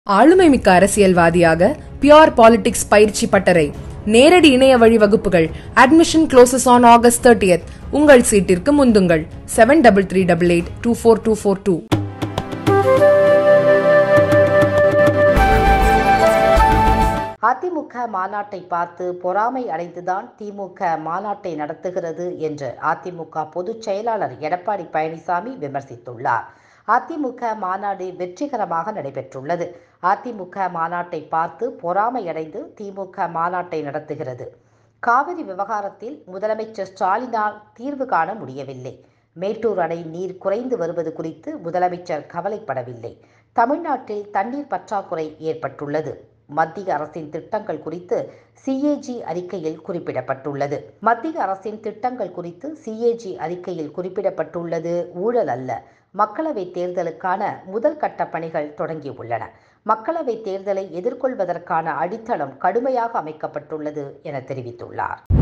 ஆளுமை மிக்க அரசியல்வாதியாக பியோர் பாலிடிக்ஸ் பயிற்சி பட்டறை நேரடி இணைய வழி வகுப்புகள் admission closes on August thirtieth உங்கள் சீட்டிற்கு முந்துங்கள் seven double three double eight two four two four two அதிமுக மாநாட்டை பார்த்து பொறாமை அடைந்துதான் திமுக மாநாட்டை நடத்துகிறது என்று அதிமுக பொதுச் செயலாளர் எடப்பாடி பழனிசாமி விமர்சித்துள்ளார் அதிமுக மாநாடு வெற்றிகரமாக நடைபெற்றுள்ளது அதிமுக மாநாட்டை பார்த்து பொறாமையடைந்து திமுக மாநாட்டை நடத்துகிறது காவிரி விவகாரத்தில் முதலமைச்சர் ஸ்டாலினால் தீர்வு காண முடியவில்லை மேட்டூர் அணை நீர் குறைந்து வருவது குறித்து முதலமைச்சர் கவலைப்படவில்லை தமிழ்நாட்டில் தண்ணீர் பற்றாக்குறை ஏற்பட்டுள்ளது மத்திய அரசின் திட்டங்கள் குறித்து சிஏஜி அறிக்கையில் குறிப்பிடப்பட்டுள்ளது மத்திய அரசின் திட்டங்கள் குறித்து சிஏஜி அறிக்கையில் குறிப்பிடப்பட்டுள்ளது ஊழல் அல்ல மக்களவை தேர்தலுக்கான முதல் கட்ட பணிகள் தொடங்கியுள்ளன மக்களவை தேர்தலை எதிர்கொள்வதற்கான அடித்தளம் கடுமையாக அமைக்கப்பட்டுள்ளது என தெரிவித்துள்ளார்